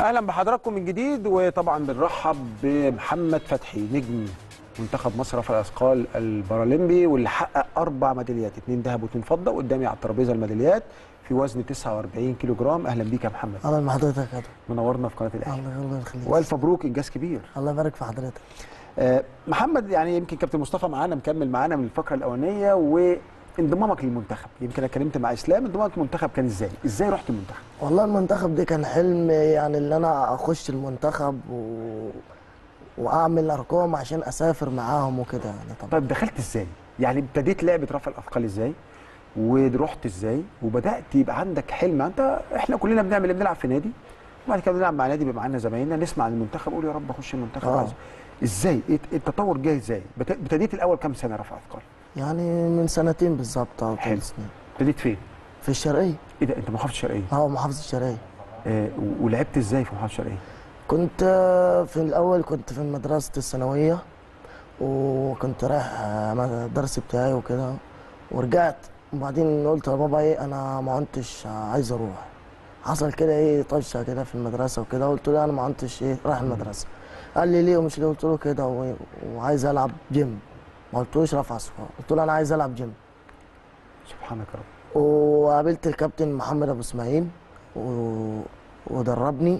اهلا بحضراتكم من جديد وطبعا بنرحب بمحمد فتحي نجم منتخب مصر رفع الاثقال البارالمبي واللي حقق اربع ميداليات اثنين ذهب واثنين فضه قدامي على الترابيزه الميداليات في وزن 49 كيلو جرام اهلا بيك يا محمد اهلا بحضرتك يا دكتور. منورنا في قناه الاهلي الله الله يخليك والف مبروك انجاز كبير الله يبارك في حضرتك آه، محمد يعني يمكن كابتن مصطفى معانا مكمل معانا من الفقره الاولانيه وانضمامك للمنتخب يمكن انا اتكلمت مع اسلام انضمامك للمنتخب كان ازاي ازاي رحت المنتخب والله المنتخب ده كان حلم يعني اللي انا اخش المنتخب و... واعمل ارقام عشان اسافر معاهم وكده يعني طبعا طيب دخلت ازاي يعني ابتديت لعبه رفع الاثقال ازاي ورحت ازاي وبدات يبقى عندك حلم انت احنا كلنا بنعمل إيه؟ بنلعب في نادي وبعد كده بنلعب مع نادي بيبقى معانا زمايلنا نسمع عن المنتخب نقول يا رب اخش المنتخب آه. عايز ازاي إيه التطور جاي ازاي بت- ابتديت الاول كام سنه رفع اثقال يعني من سنتين بالظبط او حلو. ثلاث سنين ابتديت فين في الشرقيه ايه ده انت محافظه الشرقيه اه محافظه الشرقيه آه و- ولعبت ازاي في محافظه الشرقيه كنت آه، في الاول كنت في مدرسه الثانويه وكنت رايح آه، الدرس بتاعي وكده ورجعت وبعدين قلت يا بابا ايه انا ما كنتش عايز اروح حصل كده ايه طشه كده في المدرسه وكده قلت له انا ما كنتش ايه رايح المدرسه قال لي ليه ومش ليه قلت له كده و- وعايز العب جيم ما قلتلوش رفع اثقال قلت له انا عايز العب جيم سبحانك يا رب وقابلت الكابتن محمد ابو اسماعيل و... ودربني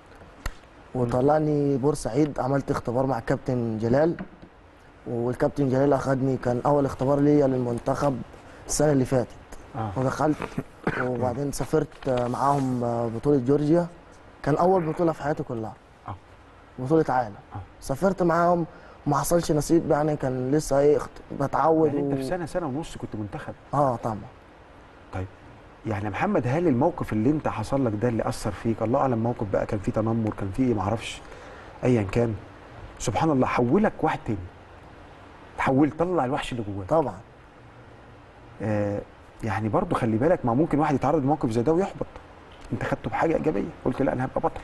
وطلعني بورسعيد عملت اختبار مع الكابتن جلال والكابتن جلال اخدني كان اول اختبار ليا للمنتخب السنه اللي فاتت اه ودخلت وبعدين سافرت معاهم بطوله جورجيا كان اول بطوله في حياتي كلها آه. بطوله عالم آه. سافرت معاهم وما حصلش نصيب يعني كان لسه ايه اخت- بتعود يعني انت و... في سنه سنه ونص كنت منتخب اه طبعا طيب يعني يا محمد هل الموقف اللي انت حصل لك ده اللي اثر فيك الله اعلم موقف بقى كان فيه تنمر كان فيه ايه معرفش ايا كان سبحان الله حولك واحد تاني تحول طلع الوحش اللي جواك طبعا آه يعني برضو خلي بالك ما ممكن واحد يتعرض لموقف زي ده ويحبط انت خدته بحاجه ايجابيه قلت لا انا هبقى بطل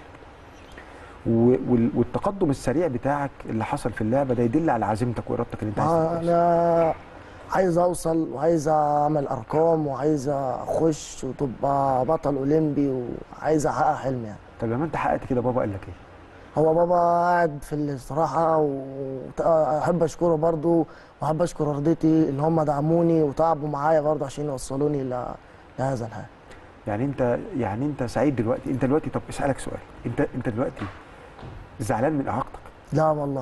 و- وال- والتقدم السريع بتاعك اللي حصل في اللعبه ده يدل على عزيمتك وارادتك ان انت عايز تبقى كويس. انا عايز اوصل وعايز اعمل ارقام وعايز اخش وتبقى بطل اولمبي وعايز احقق حلمي يعني طب لما انت حققت كده بابا قال لك ايه؟ هو بابا قاعد في الاستراحه واحب اشكره برضو واحب اشكر ارضتي ان هم دعموني وتعبوا معايا برضو عشان يوصلوني ل- لهذا الحال يعني انت يعني انت سعيد دلوقتي انت دلوقتي طب اسالك سؤال انت انت دلوقتي زعلان من اعاقتك لا والله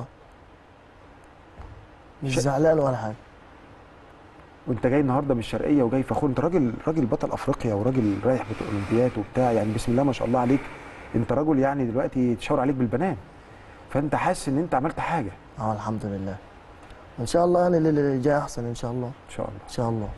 مش ش- زعلان ولا حاجه وانت جاي النهارده من الشرقيه وجاي فخور انت راجل راجل بطل افريقيا وراجل رايح بطل اولمبيات وبتاع يعني بسم الله ما شاء الله عليك انت راجل يعني دلوقتي تشاور عليك بالبنان فانت حاسس ان انت عملت حاجه اه الحمد لله ان شاء الله يعني اللي اللي جاي احسن ان شاء الله ان شاء الله ان شاء الله